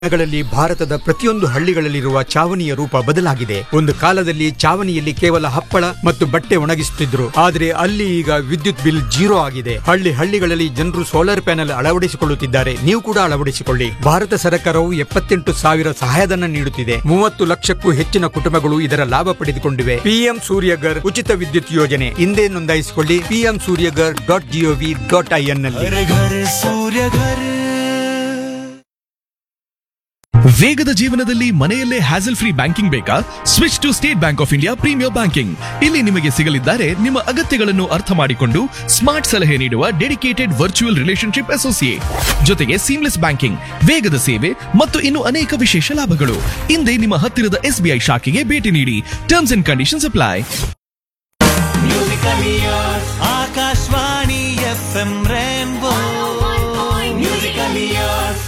ದಿನಗಳಲ್ಲಿ ಭಾರತದ ಪ್ರತಿಯೊಂದು ಹಳ್ಳಿಗಳಲ್ಲಿರುವ ಚಾವಣಿಯ ರೂಪ ಬದಲಾಗಿದೆ ಒಂದು ಕಾಲದಲ್ಲಿ ಚಾವಣಿಯಲ್ಲಿ ಕೇವಲ ಹಪ್ಪಳ ಮತ್ತು ಬಟ್ಟೆ ಒಣಗಿಸುತ್ತಿದ್ರು ಆದರೆ ಅಲ್ಲಿ ಈಗ ವಿದ್ಯುತ್ ಬಿಲ್ ಜೀರೋ ಆಗಿದೆ ಹಳ್ಳಿ ಹಳ್ಳಿಗಳಲ್ಲಿ ಜನರು ಸೋಲಾರ್ ಪ್ಯಾನೆಲ್ ಅಳವಡಿಸಿಕೊಳ್ಳುತ್ತಿದ್ದಾರೆ ನೀವು ಕೂಡ ಅಳವಡಿಸಿಕೊಳ್ಳಿ ಭಾರತ ಸರ್ಕಾರವು ಎಪ್ಪತ್ತೆಂಟು ಸಾವಿರ ಸಹಾಯಧನ ನೀಡುತ್ತಿದೆ ಮೂವತ್ತು ಲಕ್ಷಕ್ಕೂ ಹೆಚ್ಚಿನ ಕುಟುಂಬಗಳು ಇದರ ಲಾಭ ಪಡೆದುಕೊಂಡಿವೆ ಪಿಎಂ ಸೂರ್ಯಗರ್ ಉಚಿತ ವಿದ್ಯುತ್ ಯೋಜನೆ ಹಿಂದೆ ನೋಂದಾಯಿಸಿಕೊಳ್ಳಿ PM Suryaghar dot GOV dot IN ನಲ್ಲಿ घर घर सूर्य घर ವೇಗದ ಜೀವನದಲ್ಲಿ ಮನೆಯಲ್ಲೇ ಹ್ಯಾಸಲ್ ಫ್ರೀ ಬ್ಯಾಂಕಿಂಗ್ ಬೇಕಾ switch to State Bank of India premier banking ಇಲ್ಲಿ ನಿಮಗೆ ಸಿಗಲಿದ್ದಾರೆ ನಿಮ್ಮ ಅಗತ್ಯಗಳನ್ನು ಅರ್ಥ ಮಾಡಿಕೊಂಡು ಸ್ಮಾರ್ಟ್ ಸಲಹೆ ನೀಡುವ ಡೆಡಿಕೇಟೆಡ್ ವರ್ಚುವಲ್ ರಿಲೇಶನ್ಶಿಪ್ ಅಸೋಸಿಯೇಟ್ ಜೊತೆಗೆ ಸೀಮ್ಲೆಸ್ ಬ್ಯಾಂಕಿಂಗ್ ವೇಗದ ಸೇವೆ ಮತ್ತು ಇನ್ನು ಅನೇಕ ವಿಶೇಷ ಲಾಭಗಳು ಹಿಂದೆ ನಿಮ್ಮ ಹತ್ತಿರದ ಎಸ್ಬಿಐ ಶಾಖೆಗೆ ಭೇಟಿ ನೀಡಿ terms and conditions apply Akashvani F M rainbow musical years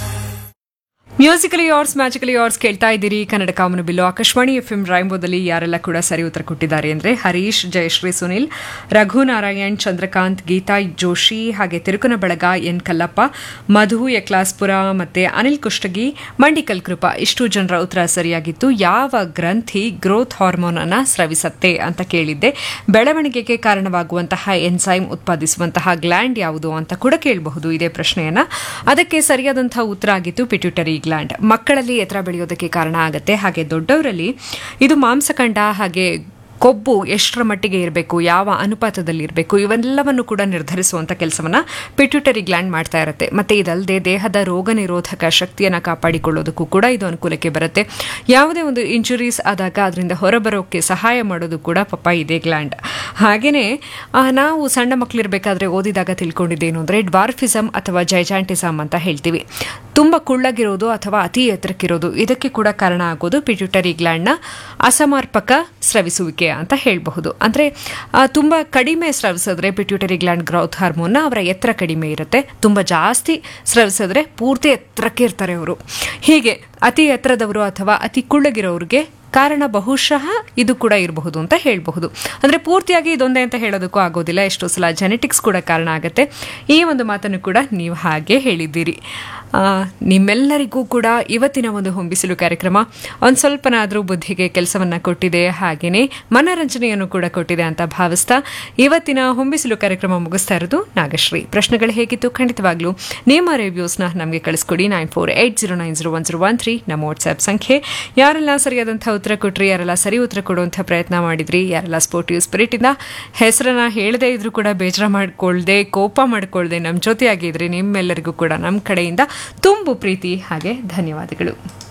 musically yours magically yours ಕೇಳ್ತಾ ಇದ್ದೀರಿ ಕನ್ನಡ ಕಾಮನ ಬಿಲ್ಲು ಆಕಾಶವಾಣಿ ಎಫ್ ಎಂ ರಾಯಂಬೋದಲ್ಲಿ ಯಾರೆಲ್ಲ ಕೂಡ ಸರಿ ಉತ್ತರ ಕೊಟ್ಟಿದ್ದಾರೆ ಅಂದರೆ ಹರೀಶ್ ಜಯಶ್ರೀ ಸುನಿಲ್ ರಘುನಾರಾಯಣ್ ಚಂದ್ರಕಾಂತ್ ಗೀತಾ ಜೋಶಿ ಹಾಗೆ ತಿರುಕನ ಬಳಗ ಎನ್ ಕಲ್ಲಪ್ಪ ಮಧು ಯಕ್ಲಾಸ್ಪುರ ಮತ್ತೆ ಅನಿಲ್ ಕುಷ್ಟಗಿ ಮಂಡಿಕಲ್ ಕೃಪಾ ಇಷ್ಟು ಜನರ ಉತ್ತರ ಸರಿಯಾಗಿತ್ತು ಯಾವ ಗ್ರಂಥಿ ಗ್ರೋತ್ ಹಾರ್ಮೋನ್ ಅನ್ನ ಸ್ರವಿಸತ್ತೆ ಅಂತ ಕೇಳಿದ್ದೆ ಬೆಳವಣಿಗೆಗೆ ಕಾರಣವಾಗುವಂತಹ ಎನ್ಸೈಮ್ ಉತ್ಪಾದಿಸುವಂತಹ ಗ್ಲ್ಯಾಂಡ್ ಯಾವುದು ಅಂತ ಕೂಡ ಕೇಳಬಹುದು ಇದೇ ಪ್ರಶ್ನೆಯನ್ನ ಅದಕ್ಕೆ ಸರಿಯಾದಂತಹ ಉತ್ತರ ಆಗಿತ್ತು ಪಿಟ್ಯೂಟರಿ ಗ್ಲ್ಯಾಂಡ್ ಮಕ್ಕಳಲ್ಲಿ ಎತ್ತರ ಬೆಳೆಯೋದಕ್ಕೆ ಕಾರಣ ಆಗುತ್ತೆ ಹಾಗೆ ದೊಡ್ಡವರಲ್ಲಿ ಇದು ಮಾಂಸಖಂಡ ಹಾಗೆ ಕೊಬ್ಬು ಎಷ್ಟರ ಮಟ್ಟಿಗೆ ಇರಬೇಕು ಯಾವ ಅನುಪಾತದಲ್ಲಿ ಇರಬೇಕು ಇವೆಲ್ಲವನ್ನು ಕೂಡ ನಿರ್ಧರಿಸುವಂಥ ಕೆಲಸವನ್ನ ಪಿಟ್ಯೂಟರಿ ಗ್ಲ್ಯಾಂಡ್ ಮಾಡ್ತಾ ಇರುತ್ತೆ ಮತ್ತೆ ಇದಲ್ಲದೆ ದೇಹದ ರೋಗ ನಿರೋಧಕ ಶಕ್ತಿಯನ್ನು ಕಾಪಾಡಿಕೊಳ್ಳೋದಕ್ಕೂ ಕೂಡ ಇದು ಅನುಕೂಲಕ್ಕೆ ಬರುತ್ತೆ ಯಾವುದೇ ಒಂದು ಇಂಜುರೀಸ್ ಆದಾಗ ಅದರಿಂದ ಹೊರಬರೋಕ್ಕೆ ಸಹಾಯ ಮಾಡೋದು ಕೂಡ ಪಾಪ ಇದೇ ಗ್ಲ್ಯಾಂಡ್ ಹಾಗೆಯೇ ನಾವು ಸಣ್ಣ ಮಕ್ಕಳಿರಬೇಕಾದ್ರೆ ಓದಿದಾಗ ತಿಳ್ಕೊಂಡಿದ್ದೇನು ಅಂದರೆ ಡ್ವಾರ್ಫಿಸಮ್ ಅಥವಾ ಜೈಜಾಂಟಿಸಮ್ ಅಂತ ಹೇಳ್ತೀವಿ ತುಂಬ ಕುಳ್ಳಗಿರೋದು ಅಥವಾ ಅತಿ ಎತ್ತರಕ್ಕಿರೋದು ಇದಕ್ಕೆ ಕೂಡ ಕಾರಣ ಆಗೋದು ಪಿಟ್ಯೂಟರಿ ಗ್ಲ್ಯಾಂಡ್ನ ಅಸಮರ್ಪಕ ಸ್ರವಿಸುವಿಕೆ ಅಂತ ಹೇಳಬಹುದು ಅಂದರೆ ತುಂಬ ಕಡಿಮೆ ಸ್ರವಿಸಿದ್ರೆ ಪಿಟ್ಯೂಟರಿ ಗ್ಲ್ಯಾಂಡ್ ಗ್ರೌತ್ ಹಾರ್ಮೋನ್ನ ಅವರ ಎತ್ತರ ಕಡಿಮೆ ಇರುತ್ತೆ ತುಂಬ ಜಾಸ್ತಿ ಸ್ರವಿಸಿದ್ರೆ ಪೂರ್ತಿ ಎತ್ತರಕ್ಕೆ ಇರ್ತಾರೆ ಅವರು ಹೀಗೆ ಅತಿ ಎತ್ತರದವರು ಅಥವಾ ಅತಿ ಕುಳ್ಳಗಿರೋರಿಗೆ ಕಾರಣ ಬಹುಶಃ ಇದು ಕೂಡ ಇರಬಹುದು ಅಂತ ಹೇಳಬಹುದು ಅಂದರೆ ಪೂರ್ತಿಯಾಗಿ ಇದೊಂದೇ ಅಂತ ಹೇಳೋದಕ್ಕೂ ಆಗೋದಿಲ್ಲ ಎಷ್ಟೋ ಸಲ ಜೆನೆಟಿಕ್ಸ್ ಕೂಡ ಕಾರಣ ಆಗುತ್ತೆ ಈ ಒಂದು ಮಾತನ್ನು ಕೂಡ ನೀವು ಹಾಗೆ ಹೇಳಿದ್ದೀರಿ ಆ, ನಿಮ್ಮೆಲ್ಲರಿಗೂ ಕೂಡ ಇವತ್ತಿನ ಒಂದು ಹೊಂಬಿಸಿಲು ಕಾರ್ಯಕ್ರಮ ಒಂದು ಸ್ವಲ್ಪನಾದರೂ ಬುದ್ಧಿಗೆ ಕೆಲಸವನ್ನು ಕೊಟ್ಟಿದೆ ಹಾಗೆಯೇ ಮನರಂಜನೆಯನ್ನು ಕೂಡ ಕೊಟ್ಟಿದೆ ಅಂತ ಭಾವಿಸ್ತಾ ಇವತ್ತಿನ ಹೊಂಬಿಸಿಲು ಕಾರ್ಯಕ್ರಮ ಮುಗಿಸ್ತಾ ಇರೋದು ನಾಗಶ್ರೀ ಪ್ರಶ್ನೆಗಳು ಹೇಗಿತ್ತು ಖಂಡಿತವಾಗ್ಲೂ ನಿಮ್ಮ ರಿವ್ಯೂಸ್ನ ನಮಗೆ ಕಳಿಸ್ಕೊಡಿ nine four eight zero nine zero one zero one three ನಮ್ಮ ವಾಟ್ಸ್ಆ್ಯಪ್ ಸಂಖ್ಯೆ ಯಾರೆಲ್ಲ ಸರಿಯಾದಂಥ ಉತ್ತರ ಕೊಟ್ರಿ ಯಾರೆಲ್ಲ ಸರಿ ಉತ್ತರ ಕೊಡುವಂಥ ಪ್ರಯತ್ನ ಮಾಡಿದ್ರಿ ಯಾರೆಲ್ಲ ಸ್ಪೋರ್ಟಿವ್ ಸ್ಪಿರಿಟಿಂದ ಹೆಸರನ್ನ ಹೇಳದೇ ಇದ್ರೂ ಕೂಡ ಬೇಜಾರ ಮಾಡ್ಕೊಳ್ದೆ ಕೋಪ ಮಾಡ್ಕೊಳ್ದೆ ನಮ್ಮ ಜೊತೆಯಾಗಿದ್ರಿ ನಿಮ್ಮೆಲ್ಲರಿಗೂ ಕೂಡ ನಮ್ಮ ಕಡೆಯಿಂದ ತುಂಬು ಪ್ರೀತಿ ಹಾಗೆ ಧನ್ಯವಾದಗಳು